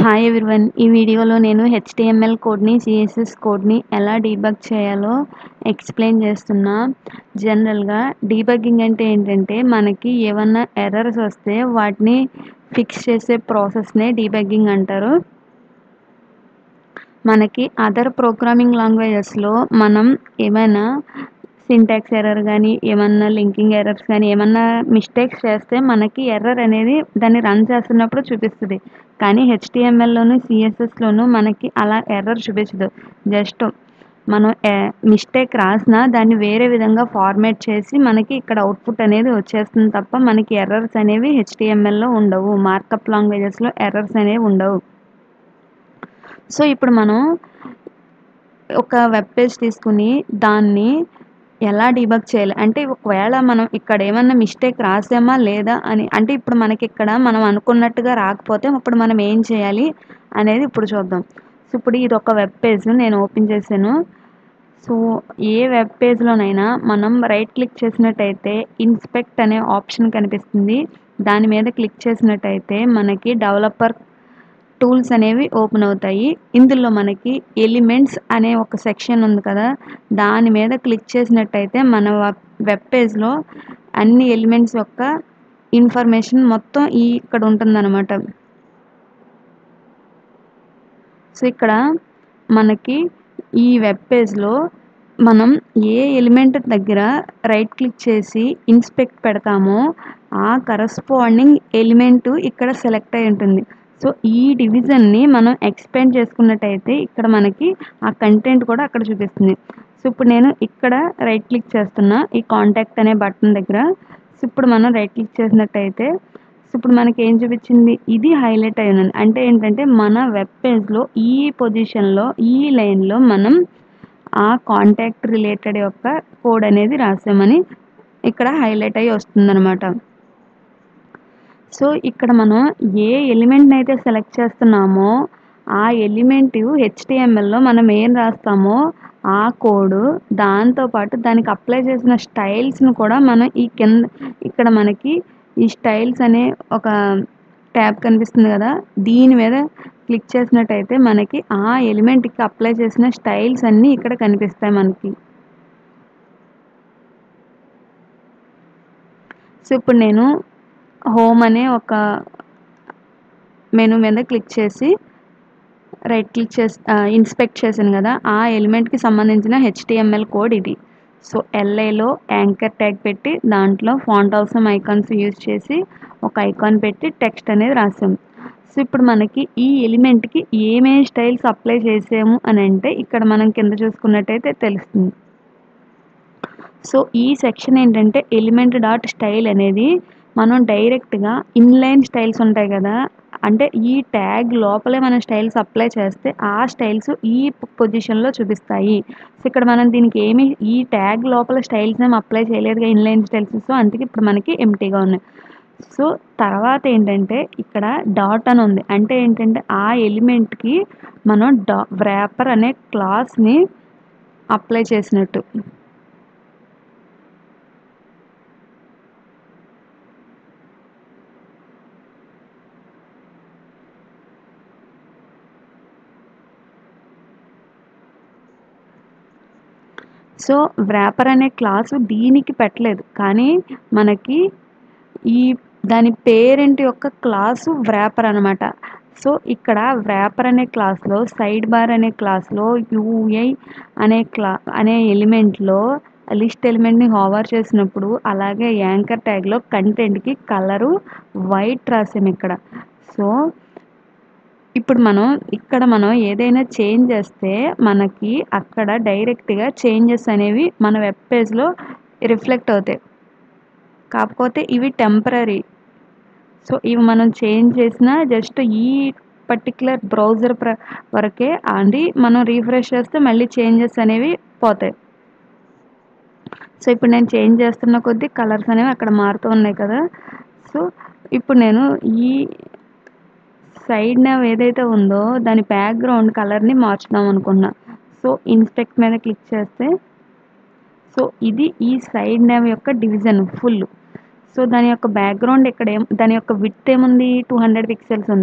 hi everyone ఈ వీడియోలో నేను హెచ్టిఎంఎల్ కోడ్ని సిఎస్ఎస్ కోడ్ని ఎలా డీబగ్ చేయాలో ఎక్స్ప్లెయిన్ చేస్తున్నా జనరల్గా డీబగ్గింగ్ అంటే ఏంటంటే మనకి ఏమన్నా ఎర్రర్స్ వస్తే వాటిని ఫిక్స్ చేసే ప్రాసెస్నే డీబగ్గింగ్ అంటారు మనకి అదర్ ప్రోగ్రామింగ్ లాంగ్వేజెస్లో మనం ఏమైనా సింటాక్స్ ఎర్రర్ కానీ ఏమన్నా లింకింగ్ ఎర్రర్స్ కానీ ఏమన్నా మిస్టేక్స్ చేస్తే మనకి ఎర్రర్ అనేది దాన్ని రన్ చేస్తున్నప్పుడు చూపిస్తుంది కానీ హెచ్టిఎంఎల్లోను సిఎస్ఎస్లోను మనకి అలా ఎర్రర్ చూపించదు జస్ట్ మనం మిస్టేక్ రాసినా దాన్ని వేరే విధంగా ఫార్మేట్ చేసి మనకి ఇక్కడ అవుట్పుట్ అనేది వచ్చేస్తుంది తప్ప మనకి ఎర్రర్స్ అనేవి హెచ్టిఎంఎల్లో ఉండవు మార్కప్ లాంగ్వేజెస్లో ఎర్రర్స్ అనేవి ఉండవు సో ఇప్పుడు మనం ఒక వెబ్ పేజ్ తీసుకుని దాన్ని ఎలా డీబగ్ చేయాలి అంటే ఒకవేళ మనం ఇక్కడ ఏమన్నా మిస్టేక్ రాసామా లేదా అని అంటే ఇప్పుడు మనకి ఇక్కడ మనం అనుకున్నట్టుగా రాకపోతే ఇప్పుడు మనం ఏం చేయాలి అనేది ఇప్పుడు చూద్దాం సో ఇప్పుడు ఇది ఒక వెబ్ పేజ్ నేను ఓపెన్ చేశాను సో ఏ వెబ్ పేజ్లోనైనా మనం రైట్ క్లిక్ చేసినట్టయితే ఇన్స్పెక్ట్ అనే ఆప్షన్ కనిపిస్తుంది దాని మీద క్లిక్ చేసినట్టయితే మనకి డెవలపర్ టూల్స్ అనేవి ఓపెన్ అవుతాయి ఇందులో మనకి ఎలిమెంట్స్ అనే ఒక సెక్షన్ ఉంది కదా దాని మీద క్లిక్ చేసినట్టయితే మన వెబ్ పేజ్లో అన్ని ఎలిమెంట్స్ యొక్క ఇన్ఫర్మేషన్ మొత్తం ఈ ఇక్కడ ఉంటుందన్నమాట సో ఇక్కడ మనకి ఈ వెబ్ పేజ్లో మనం ఏ ఎలిమెంట్ దగ్గర రైట్ క్లిక్ చేసి ఇన్స్పెక్ట్ పెడతామో ఆ కరస్పాండింగ్ ఎలిమెంట్ ఇక్కడ సెలెక్ట్ అయి ఉంటుంది సో ఈ డివిజన్ని మనం ఎక్స్పెండ్ చేసుకున్నట్టయితే ఇక్కడ మనకి ఆ కంటెంట్ కూడా అక్కడ చూపిస్తుంది సో ఇప్పుడు నేను ఇక్కడ రైట్ క్లిక్ చేస్తున్నా ఈ కాంటాక్ట్ అనే బటన్ దగ్గర సో ఇప్పుడు మనం రైట్ క్లిక్ చేసినట్టయితే సో ఇప్పుడు మనకి ఏం చూపించింది ఇది హైలైట్ అయి ఉన్నది అంటే ఏంటంటే మన వెబ్ పేజ్లో ఈ పొజిషన్లో ఈ లైన్లో మనం ఆ కాంటాక్ట్ రిలేటెడ్ యొక్క కోడ్ అనేది రాసామని ఇక్కడ హైలైట్ అయ్యి వస్తుందన్నమాట సో ఇక్కడ మనం ఏ ఎలిమెంట్ని అయితే సెలెక్ట్ చేస్తున్నామో ఆ ఎలిమెంట్ హెచ్టిఎంఎల్లో మనం ఏం రాస్తామో ఆ కోడ్ దాంతోపాటు దానికి అప్లై చేసిన స్టైల్స్ను కూడా మనం ఈ కింద ఇక్కడ మనకి ఈ స్టైల్స్ అనే ఒక ట్యాబ్ కనిపిస్తుంది కదా దీని మీద క్లిక్ చేసినట్టయితే మనకి ఆ ఎలిమెంట్కి అప్లై చేసిన స్టైల్స్ అన్నీ ఇక్కడ కనిపిస్తాయి మనకి సో ఇప్పుడు నేను హోమ్ అనే ఒక మెనూ మీద క్లిక్ చేసి రైట్ క్లిక్ చేసి ఇన్స్పెక్ట్ చేశాను కదా ఆ ఎలిమెంట్కి సంబంధించిన హెచ్టిఎంఎల్ కోడ్ ఇది సో ఎల్ఐలో యాంకర్ ట్యాగ్ పెట్టి దాంట్లో ఫాంట్ అవసరం ఐకాన్స్ యూజ్ చేసి ఒక ఐకాన్ పెట్టి టెక్స్ట్ అనేది రాసాము సో ఇప్పుడు మనకి ఈ ఎలిమెంట్కి ఏమేమి స్టైల్స్ అప్లై చేసాము అని అంటే ఇక్కడ మనం కింద చూసుకున్నట్టయితే తెలుస్తుంది సో ఈ సెక్షన్ ఏంటంటే ఎలిమెంట్ డాట్ స్టైల్ అనేది మనం డైరెక్ట్గా ఇన్లైన్ స్టైల్స్ ఉంటాయి కదా అంటే ఈ ట్యాగ్ లోపలే మనం స్టైల్స్ అప్లై చేస్తే ఆ స్టైల్స్ ఈ పొజిషన్లో చూపిస్తాయి సో ఇక్కడ మనం దీనికి ఏమి ఈ ట్యాగ్ లోపల స్టైల్స్ ఏమి అప్లై చేయలేదుగా ఇన్లైన్ స్టైల్స్ సో అందుకే ఇప్పుడు మనకి ఎంటీగా ఉన్నాయి సో తర్వాత ఏంటంటే ఇక్కడ డాట్ అని ఉంది అంటే ఏంటంటే ఆ ఎలిమెంట్కి మనం డా వ్రాపర్ అనే క్లాస్ని అప్లై చేసినట్టు సో వ్రాపర్ అనే క్లాసు దీనికి పెట్టలేదు కానీ మనకి ఈ దాని పేరెంట్ యొక్క క్లాసు వ్రాపర్ అనమాట సో ఇక్కడ వ్రాపర్ అనే క్లాస్లో సైడ్ బార్ అనే క్లాస్లో యూఐ అనే క్లా అనే ఎలిమెంట్లో లిస్ట్ ఎలిమెంట్ని హోవర్ చేసినప్పుడు అలాగే యాంకర్ ట్యాగ్లో కంటెంట్కి కలరు వైట్ రాసాము ఇక్కడ సో ఇప్పుడు మనం ఇక్కడ మనం ఏదైనా చేంజ్ చేస్తే మనకి అక్కడ డైరెక్ట్గా చేంజెస్ అనేవి మన వెబ్ పేజ్లో రిఫ్లెక్ట్ అవుతాయి కాకపోతే ఇవి టెంపరీ సో ఇవి మనం చేంజ్ చేసిన జస్ట్ ఈ పర్టికులర్ బ్రౌజర్ ప్ర వరకే అది మనం రీఫ్రెష్ చేస్తే మళ్ళీ చేంజెస్ అనేవి పోతాయి సో ఇప్పుడు నేను చేంజ్ చేస్తున్న కొద్దీ కలర్స్ అనేవి అక్కడ మారుతూ ఉన్నాయి కదా సో ఇప్పుడు నేను ఈ సైడ్ నవ్ ఏదైతే ఉందో దాని బ్యాక్గ్రౌండ్ కలర్ని మార్చుదాం అనుకున్నా సో ఇన్స్పెక్ట్ మీద క్లిక్ చేస్తే సో ఇది ఈ సైడ్ నవ్ యొక్క డివిజన్ ఫుల్ సో దాని యొక్క బ్యాక్గ్రౌండ్ ఇక్కడ ఏం దాని యొక్క విత్ ఏముంది టూ హండ్రెడ్ పిక్సెల్స్ ఉంది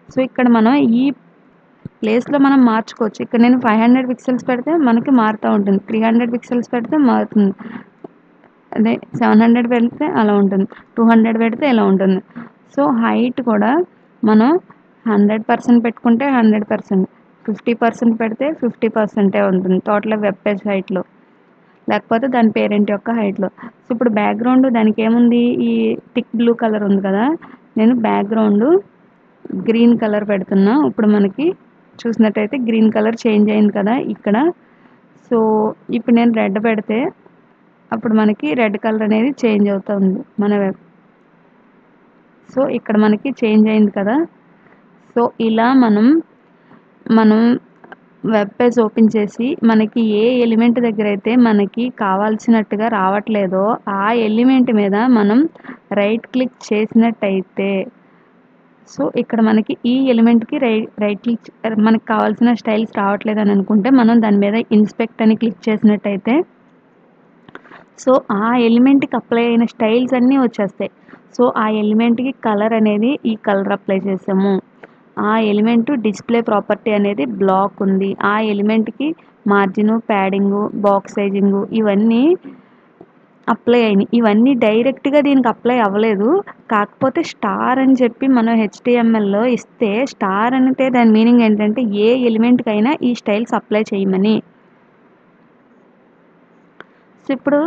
సో ఇక్కడ మనం ఈ ప్లేస్లో మనం మార్చుకోవచ్చు ఇక్కడ నేను ఫైవ్ హండ్రెడ్ పిక్సెల్స్ పెడితే మనకి మారుతూ ఉంటుంది త్రీ హండ్రెడ్ పిక్సెల్స్ పెడితే మారుతుంది అదే సెవెన్ హండ్రెడ్ పెడితే అలా ఉంటుంది టూ హండ్రెడ్ పెడితే ఇలా ఉంటుంది సో హైట్ కూడా మనం హండ్రెడ్ పర్సెంట్ పెట్టుకుంటే హండ్రెడ్ పర్సెంట్ ఫిఫ్టీ పర్సెంట్ పెడితే ఫిఫ్టీ పర్సెంటే ఉంటుంది టోటల్ వెబ్ పేజ్ హైట్లో లేకపోతే దాని పేరెంట్ యొక్క హైట్లో సో ఇప్పుడు బ్యాక్గ్రౌండ్ దానికి ఏముంది ఈ టిక్ బ్లూ కలర్ ఉంది కదా నేను బ్యాక్గ్రౌండ్ గ్రీన్ కలర్ పెడుతున్నా ఇప్పుడు మనకి చూసినట్టయితే గ్రీన్ కలర్ చేంజ్ అయింది కదా ఇక్కడ సో ఇప్పుడు నేను రెడ్ పెడితే అప్పుడు మనకి రెడ్ కలర్ అనేది చేంజ్ అవుతుంది మన వెబ్ సో ఇక్కడ మనకి చేంజ్ అయింది కదా సో ఇలా మనం మనం వెబ్ పేజ్ ఓపెన్ చేసి మనకి ఏ ఎలిమెంట్ దగ్గర అయితే మనకి కావాల్సినట్టుగా రావట్లేదో ఆ ఎలిమెంట్ మీద మనం రైట్ క్లిక్ చేసినట్టయితే సో ఇక్కడ మనకి ఈ ఎలిమెంట్కి రై రైట్ క్లిక్ మనకి కావాల్సిన స్టైల్స్ రావట్లేదు అని అనుకుంటే మనం దాని మీద ఇన్స్పెక్ట్ అని క్లిక్ చేసినట్టయితే సో ఆ ఎలిమెంట్కి అప్లై అయిన స్టైల్స్ అన్నీ వచ్చేస్తాయి సో ఆ ఎలిమెంట్కి కలర్ అనేది ఈ కలర్ అప్లై చేసాము ఆ ఎలిమెంట్ డిస్ప్లే ప్రాపర్టీ అనేది బ్లాక్ ఉంది ఆ ఎలిమెంట్కి మార్జిన్ ప్యాడింగు బాక్స్ సైజింగు ఇవన్నీ అప్లై అయినాయి ఇవన్నీ డైరెక్ట్గా దీనికి అప్లై అవ్వలేదు కాకపోతే స్టార్ అని చెప్పి మనం హెచ్టిఎంఎల్లో ఇస్తే స్టార్ అంటే దాని మీనింగ్ ఏంటంటే ఏ ఎలిమెంట్కైనా ఈ స్టైల్స్ అప్లై చేయమని సో ఇప్పుడు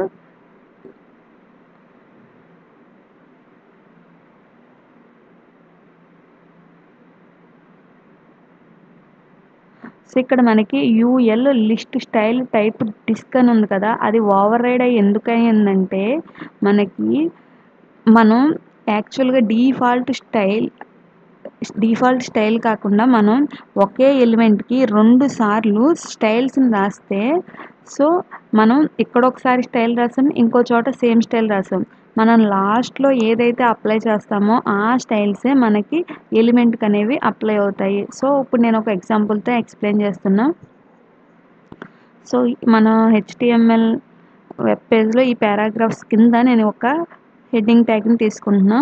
సో ఇక్కడ మనకి UL list style type disc అని ఉంది కదా అది ఓవర్ రైడ్ అయ్యి ఎందుకు అయిందంటే మనకి మనం యాక్చువల్గా డీఫాల్ట్ స్టైల్ డిఫాల్ట్ స్టైల్ కాకుండా మనం ఒకే ఎలిమెంట్కి రెండు సార్లు స్టైల్స్ని రాస్తే సో మనం ఇక్కడ ఒకసారి స్టైల్ రాసాం ఇంకో చోట సేమ్ స్టైల్ రాసాం మనం లాస్ట్లో ఏదైతే అప్లై చేస్తామో ఆ స్టైల్సే మనకి ఎలిమెంట్కి అనేవి అప్లై అవుతాయి సో ఇప్పుడు నేను ఒక ఎగ్జాంపుల్తో ఎక్స్ప్లెయిన్ చేస్తున్నా సో మన హెచ్టిఎంఎల్ వెబ్ పేజ్లో ఈ పారాగ్రాఫ్స్ కింద నేను ఒక హెడ్డింగ్ ట్యాగ్ని తీసుకుంటున్నా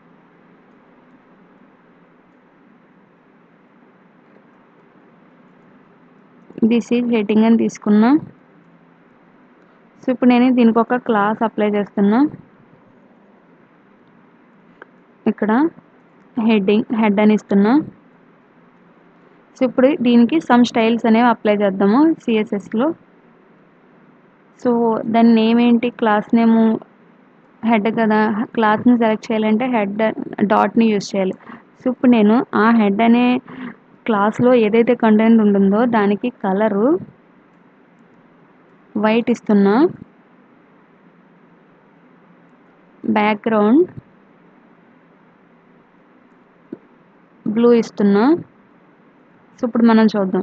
దిస్ ఈజ్ హెడ్డింగ్ అని తీసుకున్నా సో ఇప్పుడు నేను దీనికి ఒక క్లాస్ అప్లై చేస్తున్నా ఇక్కడ హెడ్డింగ్ హెడ్ అని ఇస్తున్నా సో ఇప్పుడు దీనికి సమ్ స్టైల్స్ అనేవి అప్లై చేద్దాము సిఎస్ఎస్లో సో దాని నేమ్ ఏంటి క్లాస్ నేము హెడ్ కదా క్లాస్ని సెలెక్ట్ చేయాలంటే హెడ్ డాట్ని యూజ్ చేయాలి సో ఇప్పుడు నేను ఆ హెడ్ అనే క్లాస్లో ఏదైతే కంటెంట్ ఉంటుందో దానికి కలరు వైట్ ఇస్తున్నా బ్యాక్గ్రౌండ్ బ్లూ ఇస్తున్నా సో ఇప్పుడు మనం చూద్దాం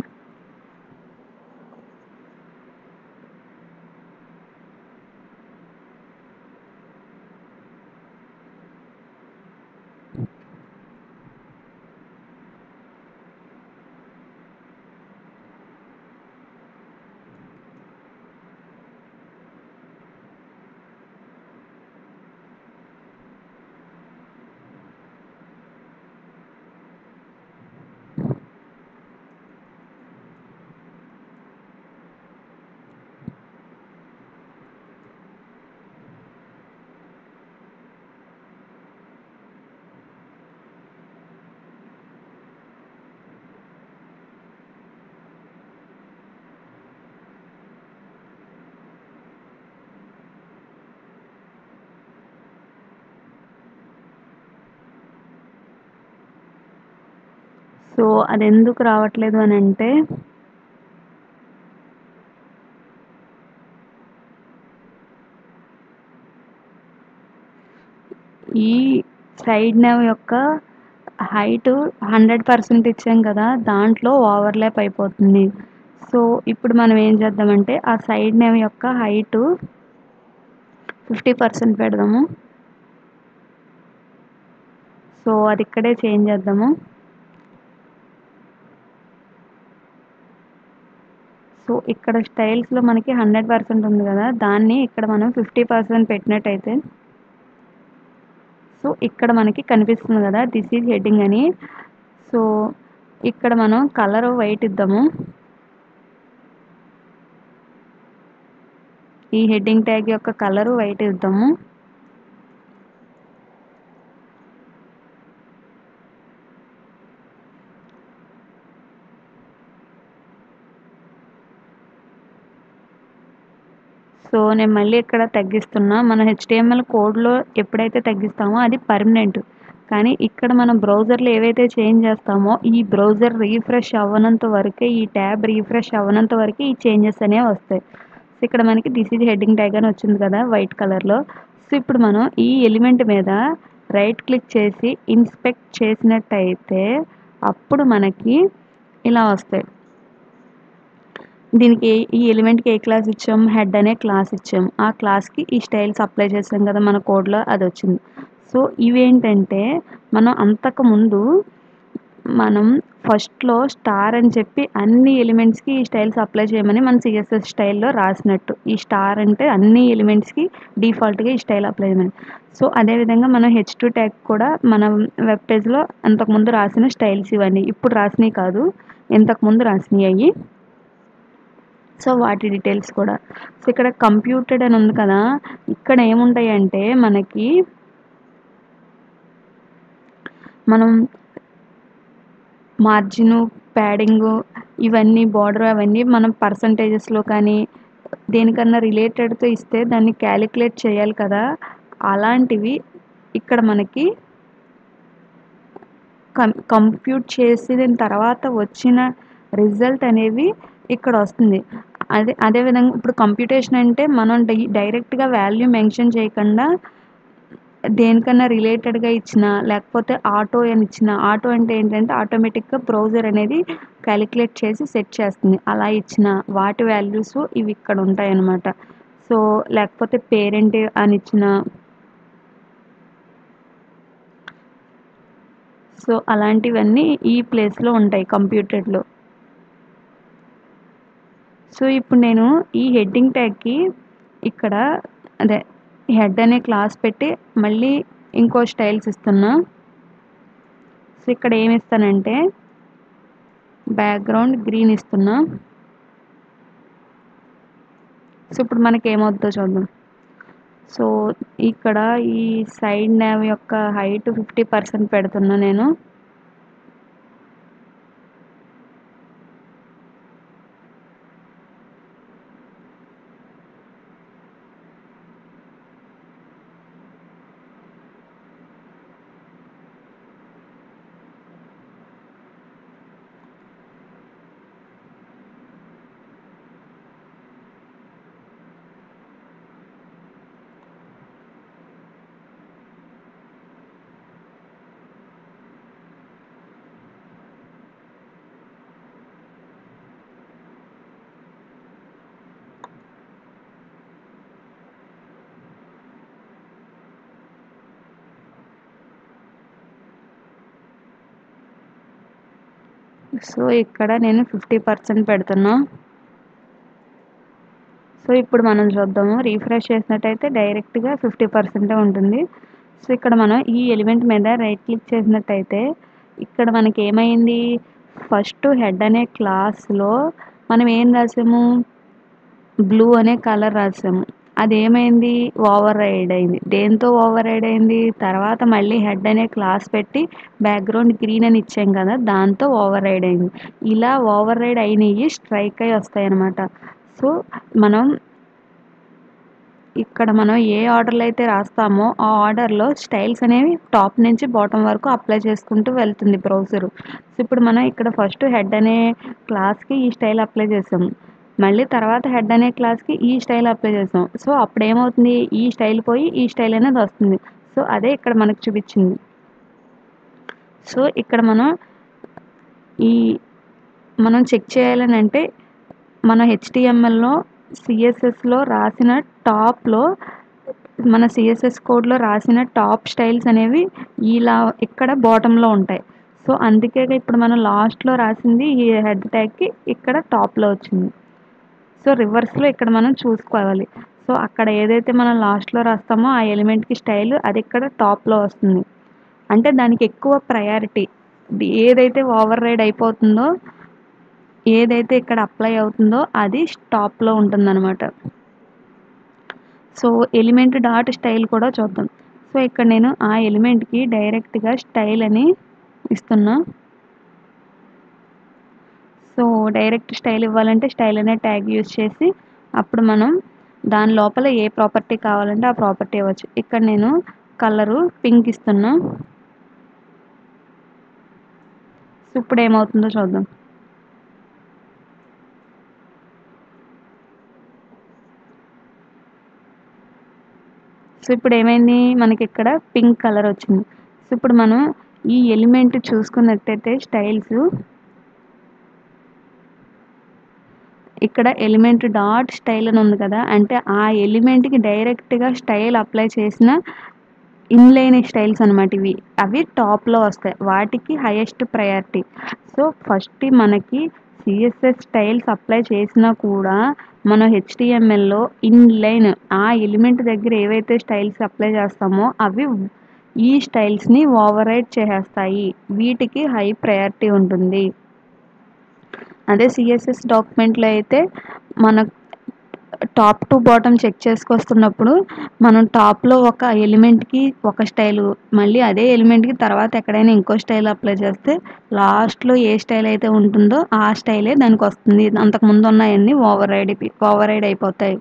సో అది ఎందుకు రావట్లేదు అని అంటే ఈ సైడ్ నేవ్ యొక్క హైట్ హండ్రెడ్ పర్సెంట్ ఇచ్చాం కదా దాంట్లో ఓవర్లాప్ అయిపోతుంది సో ఇప్పుడు మనం ఏం చేద్దామంటే ఆ సైడ్ నేవ్ యొక్క హైట్ ఫిఫ్టీ పర్సెంట్ పెడదాము సో అది ఇక్కడే చేంజ్ చేద్దాము సో ఇక్కడ స్టైల్స్లో మనకి హండ్రెడ్ పర్సెంట్ ఉంది కదా దాన్ని ఇక్కడ మనం ఫిఫ్టీ పర్సెంట్ పెట్టినట్టయితే సో ఇక్కడ మనకి కనిపిస్తుంది కదా దిస్ ఈజ్ హెడ్డింగ్ అని సో ఇక్కడ మనం కలర్ వైట్ ఇద్దాము ఈ హెడ్డింగ్ ట్యాగ్ యొక్క కలర్ వైట్ ఇద్దాము సో నేను మళ్ళీ ఇక్కడ తగ్గిస్తున్నా మన హెచ్టిఎంఎల్ కోడ్లో ఎప్పుడైతే తగ్గిస్తామో అది పర్మనెంట్ కానీ ఇక్కడ మనం బ్రౌజర్లో ఏవైతే చేంజ్ చేస్తామో ఈ బ్రౌజర్ రీఫ్రెష్ అవ్వనంత వరకే ఈ ట్యాబ్ రీఫ్రెష్ అవ్వనంత వరకే ఈ చేంజెస్ అనేవి వస్తాయి సో ఇక్కడ మనకి దిస్ ఈజ్ హెడ్డింగ్ ట్యాగ్ అని వచ్చింది కదా వైట్ కలర్లో సో ఇప్పుడు మనం ఈ ఎలిమెంట్ మీద రైట్ క్లిక్ చేసి ఇన్స్పెక్ట్ చేసినట్టయితే అప్పుడు మనకి ఇలా వస్తాయి దీనికి ఈ ఎలిమెంట్కి ఏ క్లాస్ ఇచ్చాం హెడ్ అనే క్లాస్ ఇచ్చాం ఆ క్లాస్కి ఈ స్టైల్స్ అప్లై చేసాం కదా మన కోడ్లో అది వచ్చింది సో ఇవేంటంటే మనం అంతకుముందు మనం ఫస్ట్లో స్టార్ అని చెప్పి అన్ని ఎలిమెంట్స్కి ఈ స్టైల్స్ అప్లై చేయమని మన సిఎస్ఎస్ స్టైల్లో రాసినట్టు ఈ స్టార్ అంటే అన్ని ఎలిమెంట్స్కి డిఫాల్ట్గా ఈ స్టైల్ అప్లై చేయమని సో అదేవిధంగా మనం హెచ్ టూ ట్యాగ్ కూడా మన వెబ్ పేజ్లో అంతకుముందు రాసిన స్టైల్స్ ఇవన్నీ ఇప్పుడు రాసినవి కాదు ఇంతకుముందు రాసినవి అయ్యి సో వాటి డీటెయిల్స్ కూడా సో ఇక్కడ కంప్యూటెడ్ అని ఉంది కదా ఇక్కడ ఏముంటాయి అంటే మనకి మనం మార్జిన్ ప్యాడింగ్ ఇవన్నీ బార్డర్ అవన్నీ మనం పర్సంటేజెస్లో కానీ దేనికన్నా రిలేటెడ్తో ఇస్తే దాన్ని క్యాలిక్యులేట్ చేయాలి కదా అలాంటివి ఇక్కడ మనకి కం కంప్యూట్ చేసిన తర్వాత వచ్చిన రిజల్ట్ అనేవి ఇక్కడ వస్తుంది అదే అదేవిధంగా ఇప్పుడు కంప్యూటేషన్ అంటే మనం డై డైరెక్ట్గా వాల్యూ మెన్షన్ చేయకుండా దేనికన్నా రిలేటెడ్గా ఇచ్చిన లేకపోతే ఆటో అని ఇచ్చిన ఆటో అంటే ఏంటంటే ఆటోమేటిక్గా బ్రౌజర్ అనేది క్యాలిక్యులేట్ చేసి సెట్ చేస్తుంది అలా ఇచ్చిన వాటి వాల్యూస్ ఇవి ఇక్కడ ఉంటాయి అన్నమాట సో లేకపోతే పేరెంట్ అని ఇచ్చిన సో అలాంటివన్నీ ఈ ప్లేస్లో ఉంటాయి కంప్యూటర్లో సో ఇప్పుడు నేను ఈ హెడ్డింగ్ ట్యాగ్కి ఇక్కడ అదే హెడ్ అనే క్లాస్ పెట్టి మళ్ళీ ఇంకో స్టైల్స్ ఇస్తున్నా సో ఇక్కడ ఏమి ఇస్తానంటే బ్యాక్గ్రౌండ్ గ్రీన్ ఇస్తున్నా సో ఇప్పుడు మనకి ఏమవుతుందో చూద్దాం సో ఇక్కడ ఈ సైడ్ నేవ్ యొక్క హైట్ ఫిఫ్టీ పర్సెంట్ పెడుతున్నా నేను సో ఇక్కడ నేను ఫిఫ్టీ పర్సెంట్ పెడుతున్నా సో ఇప్పుడు మనం చూద్దాము రీఫ్రెష్ చేసినట్టయితే డైరెక్ట్గా ఫిఫ్టీ పర్సెంటే ఉంటుంది సో ఇక్కడ మనం ఈ ఎలిమెంట్ మీద రైట్ క్లిక్ చేసినట్టయితే ఇక్కడ మనకి ఏమైంది ఫస్ట్ హెడ్ అనే క్లాస్లో మనం ఏం రాసాము బ్లూ అనే కలర్ రాసాము అది ఏమైంది ఓవర్ రైడ్ అయింది దేంతో ఓవర్ రైడ్ అయింది తర్వాత మళ్ళీ హెడ్ అనే క్లాస్ పెట్టి బ్యాక్గ్రౌండ్ గ్రీన్ అని ఇచ్చాం కదా దాంతో ఓవర్ రైడ్ అయింది ఇలా ఓవర్ రైడ్ అయినవి స్ట్రైక్ అయి వస్తాయి అన్నమాట సో మనం ఇక్కడ మనం ఏ ఆర్డర్లో అయితే రాస్తామో ఆ ఆర్డర్లో స్టైల్స్ అనేవి టాప్ నుంచి బాటమ్ వరకు అప్లై చేసుకుంటూ వెళ్తుంది బ్రౌజర్ సో ఇప్పుడు మనం ఇక్కడ ఫస్ట్ హెడ్ అనే క్లాస్కి ఈ స్టైల్ అప్లై చేసాం మళ్ళీ తర్వాత హెడ్ అనే క్లాస్కి ఈ స్టైల్ అప్లై చేసాం సో అప్పుడు ఏమవుతుంది ఈ స్టైల్ పోయి ఈ స్టైల్ అనేది వస్తుంది సో అదే ఇక్కడ మనకు చూపించింది సో ఇక్కడ మనం ఈ మనం చెక్ చేయాలని అంటే మన హెచ్టిఎంఎల్లో సిఎస్ఎస్లో రాసిన టాప్లో మన సిఎస్ఎస్ కోడ్లో రాసిన టాప్ స్టైల్స్ అనేవి ఇలా ఇక్కడ బాటంలో ఉంటాయి సో అందుకే ఇప్పుడు మనం లాస్ట్లో రాసింది ఈ హెడ్ ట్యాగ్కి ఇక్కడ టాప్లో వచ్చింది సో రివర్స్లో ఇక్కడ మనం చూసుకోవాలి సో అక్కడ ఏదైతే మనం లాస్ట్లో రాస్తామో ఆ ఎలిమెంట్కి స్టైల్ అది ఇక్కడ టాప్లో వస్తుంది అంటే దానికి ఎక్కువ ప్రయారిటీ ఏదైతే ఓవర్ రైడ్ అయిపోతుందో ఏదైతే ఇక్కడ అప్లై అవుతుందో అది టాప్లో ఉంటుందన్నమాట సో ఎలిమెంట్ డాట్ స్టైల్ కూడా చూద్దాం సో ఇక్కడ నేను ఆ ఎలిమెంట్కి డైరెక్ట్గా స్టైల్ అని ఇస్తున్నా సో డైరెక్ట్ స్టైల్ ఇవ్వాలంటే స్టైల్ అనే ట్యాగ్ యూజ్ చేసి అప్పుడు మనం దాని లోపల ఏ ప్రాపర్టీ కావాలంటే ఆ ప్రాపర్టీ ఇవ్వచ్చు ఇక్కడ నేను కలరు పింక్ ఇస్తున్నా సో ఇప్పుడు ఏమవుతుందో చూద్దాం సో ఇప్పుడు ఏమైంది మనకి ఇక్కడ పింక్ కలర్ వచ్చింది సో ఇప్పుడు మనం ఈ ఎలిమెంట్ చూసుకున్నట్టయితే స్టైల్స్ ఇక్కడ ఎలిమెంట్ డాట్ స్టైల్ అని ఉంది కదా అంటే ఆ ఎలిమెంట్కి డైరెక్ట్గా స్టైల్ అప్లై చేసిన ఇన్లైన్ స్టైల్స్ అనమాట ఇవి అవి టాప్లో వస్తాయి వాటికి హైయెస్ట్ ప్రయారిటీ సో ఫస్ట్ మనకి సిఎస్ఎస్ స్టైల్స్ అప్లై చేసినా కూడా మనం హెచ్టిఎంఎల్లో ఇన్లైన్ ఆ ఎలిమెంట్ దగ్గర ఏవైతే స్టైల్స్ అప్లై చేస్తామో అవి ఈ స్టైల్స్ని ఓవర్ రైడ్ చేసేస్తాయి వీటికి హై ప్రయారిటీ ఉంటుంది అదే సిఎస్ఎస్ డాక్యుమెంట్లో అయితే మన టాప్ టు బాటమ్ చెక్ చేసుకొస్తున్నప్పుడు మనం టాప్లో ఒక ఎలిమెంట్కి ఒక స్టైలు మళ్ళీ అదే ఎలిమెంట్కి తర్వాత ఎక్కడైనా ఇంకో స్టైల్ అప్లై చేస్తే లాస్ట్లో ఏ స్టైల్ అయితే ఉంటుందో ఆ స్టైలే దానికి వస్తుంది అంతకుముందు ఉన్నాయన్నీ ఓవర్ రైడ్ ఓవర్ రైడ్ అయిపోతాయి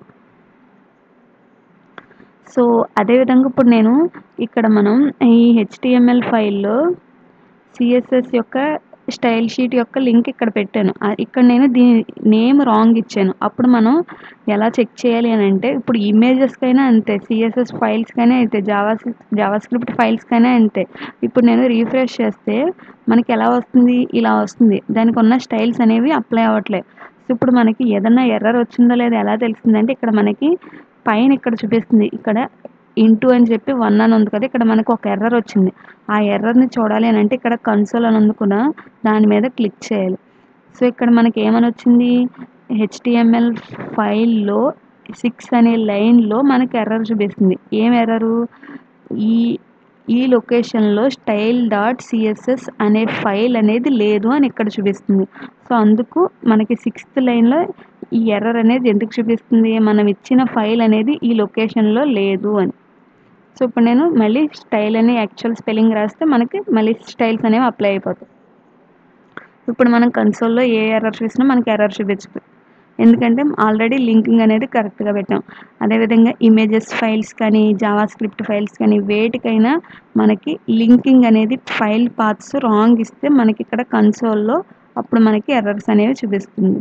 సో అదేవిధంగా ఇప్పుడు నేను ఇక్కడ మనం ఈ హెచ్టిఎంఎల్ ఫైల్లో సిఎస్ఎస్ యొక్క స్టైల్ షీట్ యొక్క లింక్ ఇక్కడ పెట్టాను ఇక్కడ నేను దీని నేమ్ రాంగ్ ఇచ్చాను అప్పుడు మనం ఎలా చెక్ చేయాలి అని అంటే ఇప్పుడు ఇమేజెస్కైనా అంతే సిఎస్ఎస్ ఫైల్స్కైనా అంతే జావా జావా స్క్రిప్ట్ ఫైల్స్కైనా అంతే ఇప్పుడు నేను రీఫ్రెష్ చేస్తే మనకి ఎలా వస్తుంది ఇలా వస్తుంది దానికి ఉన్న స్టైల్స్ అనేవి అప్లై అవ్వట్లేదు సో ఇప్పుడు మనకి ఏదన్నా ఎర్రర్ వచ్చిందో లేదో ఎలా తెలుస్తుంది అంటే ఇక్కడ మనకి పైన ఇక్కడ చూపిస్తుంది ఇక్కడ ఇంటూ అని చెప్పి వన్ అని ఉంది కదా ఇక్కడ మనకు ఒక ఎర్రర్ వచ్చింది ఆ ఎర్రర్ని చూడాలి అని అంటే ఇక్కడ కన్సోల్ అని ఉంది కూడా దాని మీద క్లిక్ చేయాలి సో ఇక్కడ మనకి ఏమని వచ్చింది హెచ్టిఎంఎల్ ఫైల్లో సిక్స్ అనే లైన్లో మనకి ఎర్రర్ చూపిస్తుంది ఏం ఎర్రరు ఈ ఈ లొకేషన్లో స్టైల్ డాట్ సిఎస్ఎస్ అనే ఫైల్ అనేది లేదు అని ఇక్కడ చూపిస్తుంది సో అందుకు మనకి సిక్స్త్ లైన్లో ఈ ఎర్రర్ అనేది ఎందుకు చూపిస్తుంది మనం ఇచ్చిన ఫైల్ అనేది ఈ లొకేషన్లో లేదు అని సో ఇప్పుడు నేను మళ్ళీ స్టైల్ అని యాక్చువల్ స్పెల్లింగ్ రాస్తే మనకి మళ్ళీ స్టైల్స్ అనేవి అప్లై అయిపోతాయి ఇప్పుడు మనం కన్సోల్లో ఏ ఎర్రర్ చూసినా మనకి ఎర్రర్ చూపించదు ఎందుకంటే ఆల్రెడీ లింకింగ్ అనేది కరెక్ట్గా పెట్టాం అదేవిధంగా ఇమేజెస్ ఫైల్స్ కానీ జావా స్క్రిప్ట్ ఫైల్స్ కానీ వేటికైనా మనకి లింకింగ్ అనేది ఫైల్ పాత్స్ రాంగ్ ఇస్తే మనకి ఇక్కడ కన్సోల్లో అప్పుడు మనకి ఎర్రర్స్ అనేవి చూపిస్తుంది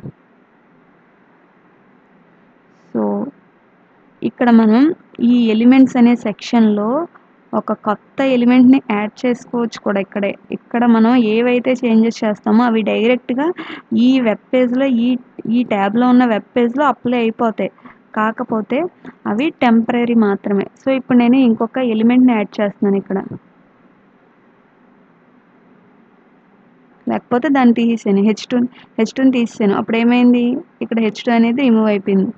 సో ఇక్కడ మనం ఈ ఎలిమెంట్స్ అనే సెక్షన్లో ఒక కొత్త ఎలిమెంట్ని యాడ్ చేసుకోవచ్చు కూడా ఇక్కడే ఇక్కడ మనం ఏవైతే చేంజెస్ చేస్తామో అవి డైరెక్ట్గా ఈ వెబ్ పేజ్లో ఈ ఈ ట్యాబ్లో ఉన్న వెబ్ పేజ్లో అప్లై అయిపోతాయి కాకపోతే అవి టెంపరీ మాత్రమే సో ఇప్పుడు నేను ఇంకొక ఎలిమెంట్ని యాడ్ చేస్తున్నాను ఇక్కడ లేకపోతే దాన్ని తీసేసాను హెచ్ టూ హెచ్ టూని తీసేసాను అప్పుడు ఏమైంది ఇక్కడ హెచ్ టూ అనేది రిమూవ్ అయిపోయింది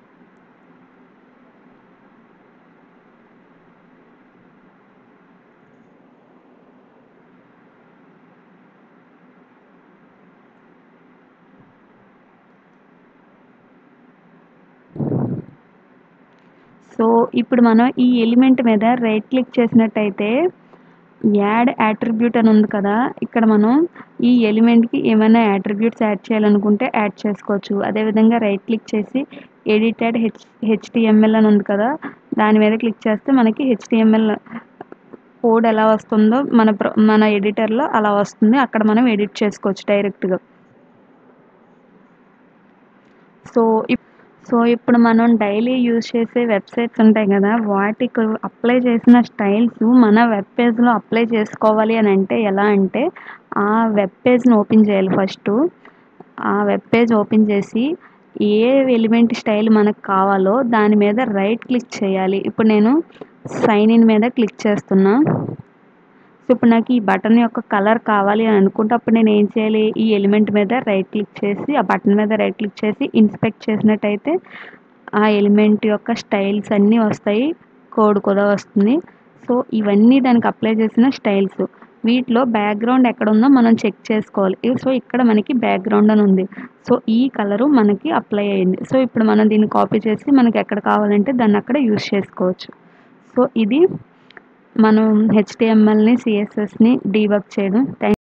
సో ఇప్పుడు మనం ఈ ఎలిమెంట్ మీద రైట్ క్లిక్ చేసినట్టయితే యాడ్ యాట్రిబ్యూట్ అని ఉంది కదా ఇక్కడ మనం ఈ ఎలిమెంట్కి ఏమైనా యాట్రిబ్యూట్స్ యాడ్ చేయాలనుకుంటే యాడ్ చేసుకోవచ్చు అదేవిధంగా రైట్ క్లిక్ చేసి ఎడిటెడ్ హెచ్ హెచ్టిఎంఎల్ అని ఉంది కదా దాని మీద క్లిక్ చేస్తే మనకి హెచ్టిఎంఎల్ కోడ్ ఎలా వస్తుందో మన ప్ర- మన ఎడిటర్లో అలా వస్తుంది అక్కడ మనం ఎడిట్ చేసుకోవచ్చు డైరెక్ట్గా సో ఇప్ సో ఇప్పుడు మనం డైలీ యూజ్ చేసే వెబ్సైట్స్ ఉంటాయి కదా వాటికి అప్లై చేసిన స్టైల్స్ మన వెబ్ పేజ్లో అప్లై చేసుకోవాలి అని అంటే ఎలా అంటే ఆ వెబ్ పేజ్ని ఓపెన్ చేయాలి ఫస్ట్ ఆ వెబ్ పేజ్ ఓపెన్ చేసి ఏ ఎలిమెంట్ స్టైల్ మనకు కావాలో దాని మీద రైట్ క్లిక్ చేయాలి ఇప్పుడు నేను సైన్ ఇన్ మీద క్లిక్ చేస్తున్నా సో ఇప్పుడు నాకు ఈ బటన్ యొక్క కలర్ కావాలి అని అనుకుంటే అప్పుడు నేను ఏం చేయాలి ఈ ఎలిమెంట్ మీద రైట్ క్లిక్ చేసి ఆ బటన్ మీద రైట్ క్లిక్ చేసి ఇన్స్పెక్ట్ చేసినట్టయితే ఆ ఎలిమెంట్ యొక్క స్టైల్స్ అన్నీ వస్తాయి కోడ్ కూడా వస్తుంది సో ఇవన్నీ దానికి అప్లై చేసిన స్టైల్స్ వీటిలో బ్యాక్గ్రౌండ్ ఎక్కడ ఉందో మనం చెక్ చేసుకోవాలి ఈ- సో ఇక్కడ మనకి బ్యాక్గ్రౌండ్ అని ఉంది సో ఈ కలరు మనకి అప్లై అయింది సో ఇప్పుడు మనం దీన్ని కాపీ చేసి మనకి ఎక్కడ కావాలంటే దాన్ని అక్కడ యూస్ చేసుకోవచ్చు సో ఇది మనం హెచ్టిఎంఎల్ని సిఎస్ఎస్ని డీవర్క్ చేయడం థ్యాంక్